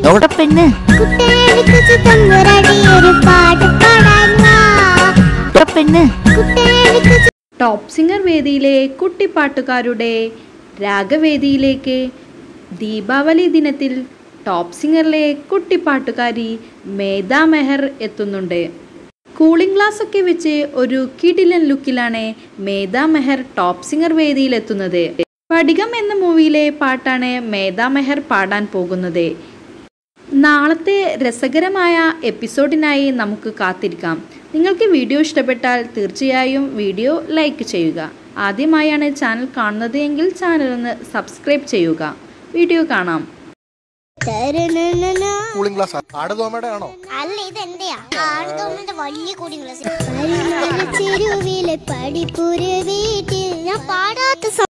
പെണ്ണ് കുട്ടനെടുത്ത് തമ്പുരാട്ടി ഒരു പാട്ട് പാടാൻ വാ പെണ്ണ് കുട്ടനെടുത്ത് ടോപ്പ് സിംഗർ വേദിയിലെ കുട്ടിപ്പാട്ടുകാരുടെ രാഗവേദിയിലേക്ക് ദീപാവലി ദിനത്തിൽ ടോപ്പ് സിംഗറിലെ കുട്ടിപ്പാട്ടുകാരി മേധ മെഹർ എത്തുന്നുണ്ട് കൂളിംഗ് ഗ്ലാസ് ഒക്കെ വെച്ച് ഒരു കിടിലൻ ലുക്കിലാണ് മേധ മെഹർ ടോപ്പ് സിംഗർ വേദിയിൽ എത്തുന്നത് പടികം എന്ന മൂവിയിലെ പാട്ടാണ് മേധ മെഹർ പാടാൻ പോകുന്നത് നാളത്തെ രസകരമായ എപ്പിസോഡിനായി നമുക്ക് കാത്തിരിക്കാം നിങ്ങൾക്ക് വീഡിയോ ഇഷ്ടപ്പെട്ടാൽ തീർച്ചയായും വീഡിയോ ലൈക്ക് ചെയ്യുക ആദ്യമായാണ് ചാനൽ കാണുന്നത് എങ്കിൽ ചാനൽ ഒന്ന് സബ്സ്ക്രൈബ് ചെയ്യുക വീഡിയോ കാണാം തരുന്നന കൂളിംഗ് ഗ്ലാസ് ആടുതോമയുടെ ആണോ അല്ല ഇത് എന്റെയാ ആടുതോമിന്റെ വലിയ കൂടിയും ഗ്ലാസ് ചെരുവിലെ പടിപ്പുര വീട്ടിൽ ഞാൻ പാടാത്ത